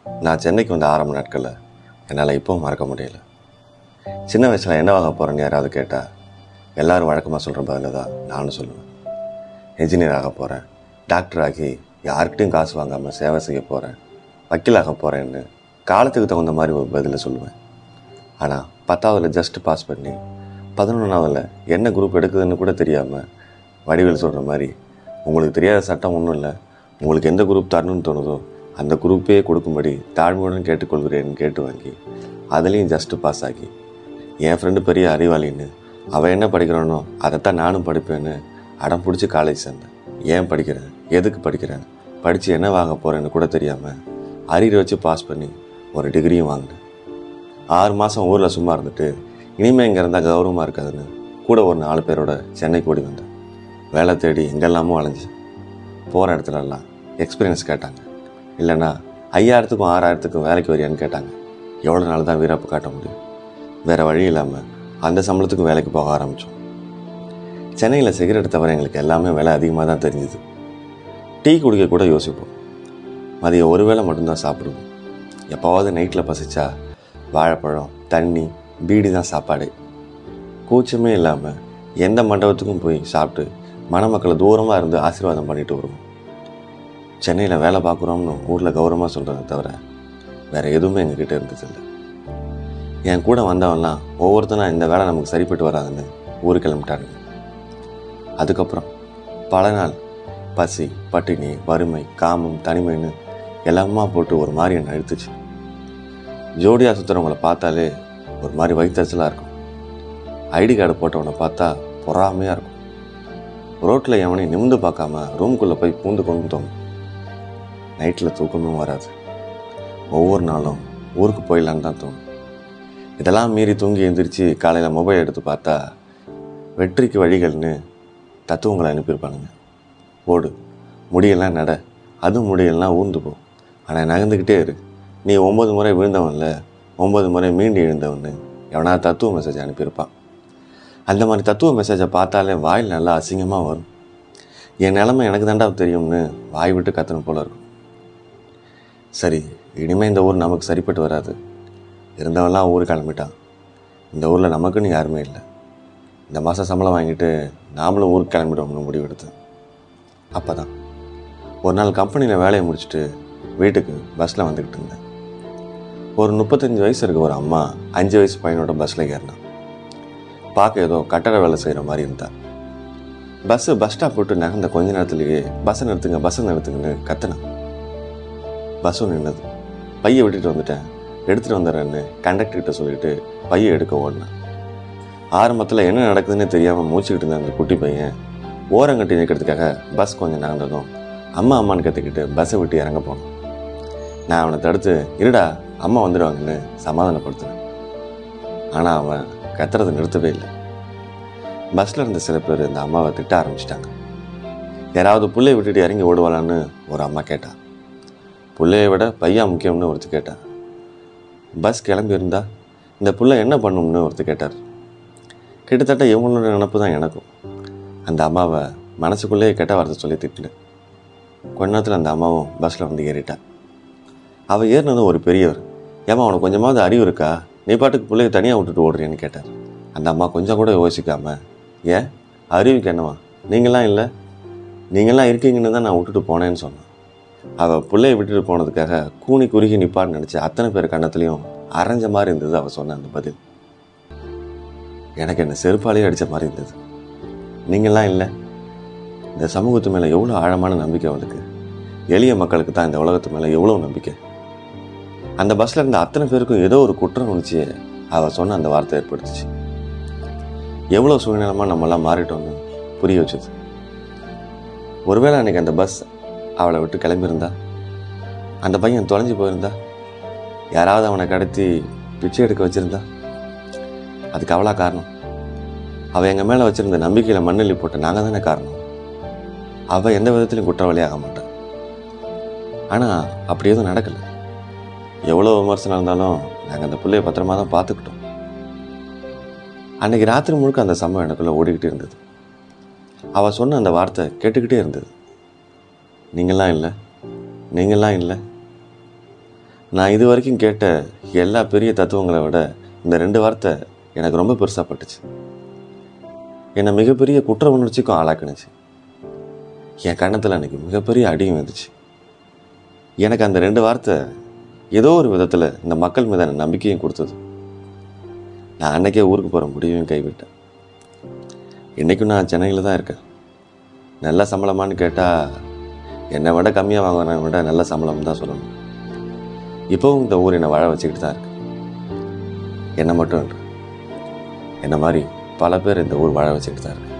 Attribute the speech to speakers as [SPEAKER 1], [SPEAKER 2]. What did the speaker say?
[SPEAKER 1] நான் சென்னைக்கு வந்த ஆரம்ப நாட்களில் என்னால் இப்போவும் மறக்க முடியல சின்ன வயசில் என்ன வாங்க போகிறேன்னு யாராவது கேட்டால் எல்லாரும் வழக்கமாக சொல்கிற பதில் தான் நானும் சொல்லுவேன் இன்ஜினியர் ஆக போகிறேன் டாக்டர் ஆகி யார்கிட்டையும் காசு வாங்காமல் சேவை செய்ய போகிறேன் வக்கீலாக போகிறேன்னு காலத்துக்கு தகுந்த மாதிரி ஒரு பதிலை சொல்லுவேன் ஆனால் பத்தாவதுல ஜஸ்ட் பாஸ் பண்ணி பதினொன்றாவதுல என்ன குரூப் எடுக்குதுன்னு கூட தெரியாமல் வடிவேல் சொல்கிற மாதிரி உங்களுக்கு தெரியாத சட்டம் ஒன்றும் இல்லை உங்களுக்கு எந்த குரூப் தரணும்னு தோணுதோ அந்த குரூப்பே கொடுக்கும்படி தாழ்மையுடன் கேட்டுக்கொள்கிறேன்னு கேட்டு வாங்கி அதுலேயும் ஜஸ்ட்டு பாஸ் ஆகி என் ஃப்ரெண்டு பெரிய அறிவாளின்னு அவன் என்ன படிக்கிறானோ அதைத்தான் நானும் படிப்பேன்னு அடம் பிடிச்சி காலேஜ் சேர்ந்தேன் ஏன் படிக்கிறேன் எதுக்கு படிக்கிறேன் படித்து என்ன வாங்க போகிறேன்னு கூட தெரியாமல் அரியர் வச்சு பாஸ் பண்ணி ஒரு டிகிரியும் வாங்கினேன் ஆறு மாதம் ஊரில் சும்மா இருந்துட்டு இனிமேல் இங்கே இருந்தால் கௌரவமாக இருக்காதுன்னு கூட ஒரு நாலு பேரோட சென்னைக்கு ஓடி வந்தேன் வேலை தேடி எங்கெல்லாமோ அலைஞ்சேன் போகிற இடத்துலலாம் எக்ஸ்பீரியன்ஸ் கேட்டாங்க இல்லைன்னா ஐயாயிரத்துக்கும் ஆறாயிரத்துக்கும் வேலைக்கு வரியான்னு கேட்டாங்க எவ்வளோ நாள் தான் வீரப்பு காட்ட முடியும் வேறு வழி இல்லாமல் அந்த சம்பளத்துக்கும் வேலைக்கு போக ஆரம்பித்தோம் சென்னையில் சிகரெட் தவிர எங்களுக்கு எல்லாமே விலை அதிகமாக தான் தெரிஞ்சுது டீ குடிக்க கூட யோசிப்போம் மதியம் ஒரு வேளை மட்டும்தான் சாப்பிடுவோம் எப்போவாவது நைட்டில் பசிச்சா வாழைப்பழம் தண்ணி பீடி தான் சாப்பாடு கூச்சமே இல்லாமல் எந்த மண்டபத்துக்கும் போய் சாப்பிட்டு மணமக்களை தூரமாக இருந்து ஆசீர்வாதம் பண்ணிட்டு வருவோம் சென்னையில் வேலை பார்க்குறோம்னு ஊரில் கௌரவமாக சொல்கிறத தவிர வேறு எதுவுமே எங்ககிட்ட இருந்ததில்லை என் கூட வந்தவன்லாம் ஒவ்வொருத்தனா இந்த வேலை நமக்கு சரிப்பட்டு வராதுன்னு ஊரு கிளம்பிட்டானுங்க அதுக்கப்புறம் பல நாள் பசி பட்டினி வறுமை காமம் தனிமைன்னு எல்லாமா போட்டு ஒரு மாதிரி என்னை அழுத்துச்சு ஜோடியாக சுற்றுறவங்கள பார்த்தாலே ஒரு மாதிரி வயிற்றுச்சலாக இருக்கும் ஐடி கார்டு போட்டவனை பார்த்தா பொறாமையாக இருக்கும் ரோட்டில் எவனையும் நிமிந்து பார்க்காம ரூம்குள்ளே போய் பூந்து கொண்டு தோணும் நைட்டில் தூக்கமும் வராது ஒவ்வொரு நாளும் ஊருக்கு போயிடலான்னு தான் தோணும் இதெல்லாம் மீறி தூங்கி எந்திரிச்சு காலையில் மொபைல் எடுத்து பார்த்தா வெற்றிக்கு வழிகள்னு தத்துவங்களை அனுப்பியிருப்பானுங்க ஓடு முடியெல்லாம் நட அதுவும் முடியெல்லாம் ஊர்ந்து போ ஆனால் நகர்ந்துக்கிட்டே இரு நீ ஒம்பது முறை விழுந்தவன்ல ஒம்பது முறை மீண்டு எழுந்தவன்னு எவனா தத்துவ மெசேஜ் அனுப்பியிருப்பான் அந்த மாதிரி தத்துவ மெசேஜை பார்த்தாலே வாயில் நல்லா அசிங்கமாக வரும் என் நிலமை எனக்கு தாண்டா தெரியும்னு வாய் விட்டு கத்தணும் போல இருக்கும் சரி இனிமேல் இந்த ஊர் நமக்கு சரிப்பட்டு வராது இருந்தவன்லாம் ஊருக்கு கிளம்பிட்டான் இந்த ஊரில் நமக்குன்னு யாருமே இல்லை இந்த மாதம் சம்பளம் வாங்கிட்டு நாமளும் ஊருக்கு கிளம்பிடுவோம்னு முடிவெடுத்தேன் அப்போ தான் ஒரு நாள் கம்பெனியில் வேலையை முடிச்சுட்டு வீட்டுக்கு பஸ்ஸில் வந்துக்கிட்டு இருந்தேன் ஒரு முப்பத்தஞ்சு வயசு இருக்க ஒரு அம்மா அஞ்சு வயசு பையனோட பஸ்ஸில் ஏறினான் பார்க்க ஏதோ கட்டட வேலை செய்கிற மாதிரி இருந்தா பஸ்ஸு பஸ் ஸ்டாப் விட்டு நகர்ந்த கொஞ்ச நேரத்துலேயே பஸ்ஸை நிறுத்துங்க பஸ்ஸை நிறுத்துங்கன்னு கத்தினான் பஸ்ஸும் நின்னது பையை விட்டுட்டு வந்துட்டேன் எடுத்துகிட்டு வந்துடுறேன்னு கண்டக்டர்கிட்ட சொல்லிட்டு பையை எடுக்க ஓடினேன் ஆரம்பத்தில் என்ன நடக்குதுன்னு தெரியாமல் மூச்சுக்கிட்டு இருந்த அந்த குட்டி பையன் ஓரங்கட்டி நிற்கிறதுக்காக பஸ் கொஞ்சம் நகர்ந்ததும் அம்மா அம்மான்னு கற்றுக்கிட்டு பஸ்ஸை விட்டு இறங்க போனோம் நான் அவனை தடுத்து இருடா அம்மா வந்துடுவாங்கன்னு சமாதானப்படுத்தினேன் ஆனால் அவன் கத்துறதை நிறுத்தவே இல்லை பஸ்ஸில் இருந்த சில பேர் இந்த அம்மாவை திட்ட ஆரம்பிச்சிட்டாங்க யாராவது புள்ளைய விட்டுட்டு இறங்கி ஓடுவாளான்னு ஒரு அம்மா கேட்டா புள்ளைய விட பையா முக்கியம்னு ஒருத்தர் கேட்டான் பஸ் கிளம்பி இருந்தா இந்த புள்ள என்ன பண்ணும்னு ஒருத்தர் கேட்டார் கிட்டத்தட்ட இவங்களோட நினப்பு தான் எனக்கும் அந்த அம்மாவை மனசுக்குள்ளேயே கெட்ட வார்த்தை சொல்லி திட்டினேன் கொஞ்ச நேரத்தில் அந்த அம்மாவும் பஸ்ஸில் வந்து ஏறிட்டா அவள் ஏறினதும் ஒரு பெரியவர் ஏமா அவனுக்கு கொஞ்சமாவது அறிவு இருக்கா நீ பாட்டுக்கு பிள்ளைய தனியாக விட்டுட்டு ஓடுறியன்னு கேட்டார் அந்த அம்மா கொஞ்சம் கூட யோசிக்காம ஏன் அறிவுக்கு என்னவா நீங்களாம் இல்லை நீங்களாம் இருக்கீங்கன்னு தான் நான் விட்டுட்டு போனேன்னு சொன்னான் அவள் பிள்ளைய விட்டுட்டு போனதுக்காக கூனி குறுகி நிப்பான்னு நினச்சி அத்தனை பேர் கண்ணத்துலேயும் அரைஞ்ச மாதிரி இருந்தது அவள் சொன்ன அந்த பதில் எனக்கு என்ன செருப்பாலேயே அடித்த மாதிரி இருந்தது நீங்களாம் இல்லை இந்த சமூகத்து மேலே எவ்வளோ ஆழமான நம்பிக்கை அவளுக்கு எளிய மக்களுக்கு தான் இந்த உலகத்து மேலே எவ்வளோ நம்பிக்கை அந்த பஸ்ஸில் இருந்த அத்தனை பேருக்கும் ஏதோ ஒரு குற்றம் உணர்ச்சியை அவள் சொன்ன அந்த வார்த்தை ஏற்படுத்துச்சு எவ்வளோ சூழ்நிலமாக நம்மளாம் மாறிட்டோம்னு புரிய வச்சது ஒருவேளை அன்னைக்கு அந்த பஸ் அவளை விட்டு கிளம்பியிருந்தா அந்த பையன் தொலைஞ்சு போயிருந்தா யாராவது அவனை கடத்தி பிச்சை எடுக்க வச்சிருந்தா அதுக்கு அவளா காரணம் அவள் எங்கள் மேலே வச்சிருந்த நம்பிக்கையில் மண்ணெல்லி போட்ட நாங்கள் தானே காரணம் அவள் எந்த விதத்திலையும் குற்றவாளியாக மாட்டான் ஆனால் அப்படி எதுவும் நடக்கலை எவ்வளோ விமர்சனம் இருந்தாலும் நாங்கள் அந்த பிள்ளைய பத்திரமா தான் பார்த்துக்கிட்டோம் அன்னைக்கு ராத்திரி முழுக்க அந்த சம்பவம் எனக்குள்ளே ஓடிக்கிட்டே இருந்தது அவள் சொன்ன அந்த வார்த்தை கேட்டுக்கிட்டே இருந்தது நீங்களாம் இல்லை நீங்களாம் இல்லை நான் இது வரைக்கும் கேட்ட எல்லா பெரிய தத்துவங்களை விட இந்த ரெண்டு வார்த்தை எனக்கு ரொம்ப பெருசாக பட்டுச்சு என்னை மிகப்பெரிய குற்ற உணர்ச்சிக்கும் ஆளாக்குனுச்சு என் கண்ணத்தில் அன்னைக்கு மிகப்பெரிய அடியும் வந்துச்சு எனக்கு அந்த ரெண்டு வார்த்தை ஏதோ ஒரு விதத்தில் இந்த மக்கள் மீதான நம்பிக்கையும் கொடுத்தது நான் அன்னைக்கே ஊருக்கு போகிற முடிவையும் கைவிட்டேன் இன்றைக்கும் நான் சென்னையில் தான் இருக்கேன் நல்ல சம்பளமான்னு கேட்டால் என்னை விட கம்மியாக வாங்குறவனை விட நல்ல சம்பளம் தான் சொல்லணும் இப்போவும் இந்த ஊர் என்னை வாழ வச்சுக்கிட்டு தான் இருக்கு என்னை மட்டும் இல்லை என்னை மாதிரி பல பேர் இந்த ஊர் வாழ வச்சுக்கிட்டு தான் இருக்கு